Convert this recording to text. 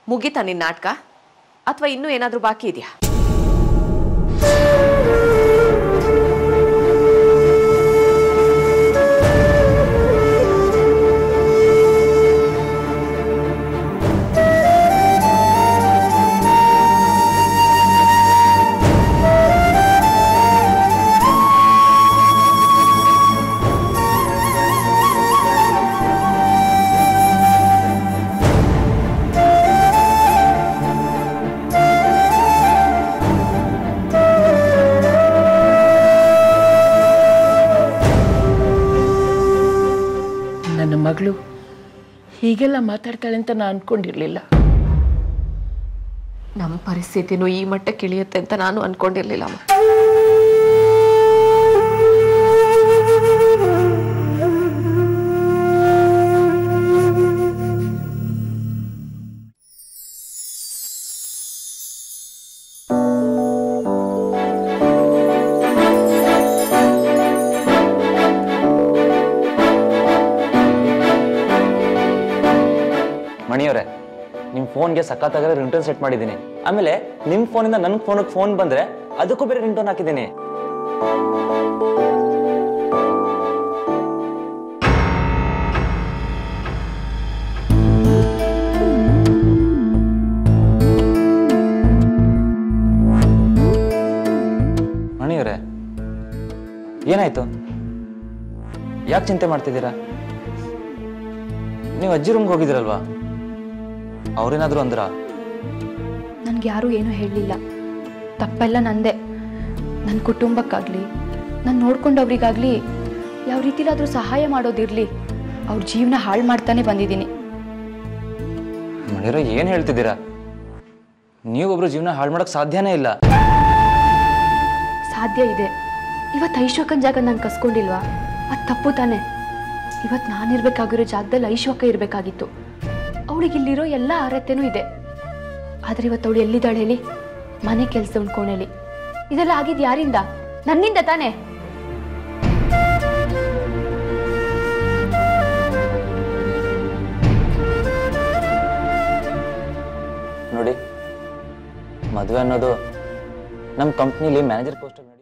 ಮುಗೀತಾ ನಿನ್ನ ನಾಟಕ ಅಥವಾ ಇನ್ನೂ ಏನಾದರೂ ಬಾಕಿ ಇದೆಯಾ ನನ್ನ ಮಗಳು ಹೀಗೆಲ್ಲ ಮಾತಾಡ್ತಾಳೆ ಅಂತ ನಾನು ಅನ್ಕೊಂಡಿರ್ಲಿಲ್ಲ ನಮ್ಮ ಪರಿಸ್ಥಿತಿನೂ ಈ ಮಟ್ಟಕ್ಕೆ ಇಳಿಯುತ್ತೆ ಅಂತ ನಾನು ಅನ್ಕೊಂಡಿರ್ಲಿಲ್ಲ ಅಮ್ಮ ಮಣಿಯವರೇ ನಿಮ್ಮ ಫೋನ್ಗೆ ಸಖತ್ತಾಗಿರೋ ರಿಂಟೋನ್ ಸೆಟ್ ಮಾಡಿದ್ದೀನಿ ಆಮೇಲೆ ನಿಮ್ಮ ಫೋನಿಂದ ನನ್ನ ಫೋನಿಗೆ ಫೋನ್ ಬಂದ್ರೆ ಅದಕ್ಕೂ ಬೇರೆ ರಿಂಟೋನ್ ಹಾಕಿದ್ದೀನಿ ಮಣಿಯವರೇ ಏನಾಯ್ತು ಯಾಕೆ ಚಿಂತೆ ಮಾಡ್ತಿದ್ದೀರಾ ನೀವು ಅಜ್ಜಿ ರೂಮ್ಗೆ ಹೋಗಿದ್ದೀರಲ್ವಾ ಅವ್ರೇನಾದ್ರು ಅಂದ್ರ ನನಗೆ ಯಾರೂ ಏನೂ ಹೇಳಲಿಲ್ಲ ತಪ್ಪೆಲ್ಲ ನಂದೇ ನನ್ನ ಕುಟುಂಬಕ್ಕಾಗಲಿ ನಾನು ನೋಡ್ಕೊಂಡವ್ರಿಗಾಗಲಿ ಯಾವ ರೀತಿಲಾದರೂ ಸಹಾಯ ಮಾಡೋದಿರಲಿ ಅವ್ರ ಜೀವನ ಹಾಳು ಮಾಡ್ತಾನೆ ಬಂದಿದ್ದೀನಿ ಮಣಿರೋ ಏನ್ ಹೇಳ್ತಿದ್ದೀರಾ ನೀವೊಬ್ರು ಜೀವನ ಹಾಳು ಮಾಡಕ್ ಸಾಧ್ಯನೇ ಇಲ್ಲ ಸಾಧ್ಯ ಇದೆ ಇವತ್ತು ಐಶ್ವಕನ ಜಾಗ ನಾನು ಕಸ್ಕೊಂಡಿಲ್ವಾ ಅದು ತಪ್ಪು ತಾನೆ ಇವತ್ತು ನಾನಿರ್ಬೇಕಾಗಿರೋ ಜಾಗದಲ್ಲಿ ಐಶ್ವಕ ಇರಬೇಕಾಗಿತ್ತು ಅವಳಿಗೆ ಇಲ್ಲಿರೋ ಎಲ್ಲ ಅರ್ಹತೆನೂ ಇದೆ ಆದರೆ ಇವತ್ತು ಅವಳು ಎಲ್ಲಿದ್ದಾಳೆ ಹೇಳಿ ಮನೆ ಕೆಲಸ ಉಣ್ಕೋಣೆಲಿ ಇದೆಲ್ಲ ಆಗಿದ್ದು ಯಾರಿಂದ ನನ್ನಿಂದ ತಾನೇ ನೋಡಿ ಮದುವೆ ಅನ್ನೋದು ನಮ್ಮ ಕಂಪ್ನಿಲಿ ಮ್ಯಾನೇಜರ್ ಪೋಸ್ಟ್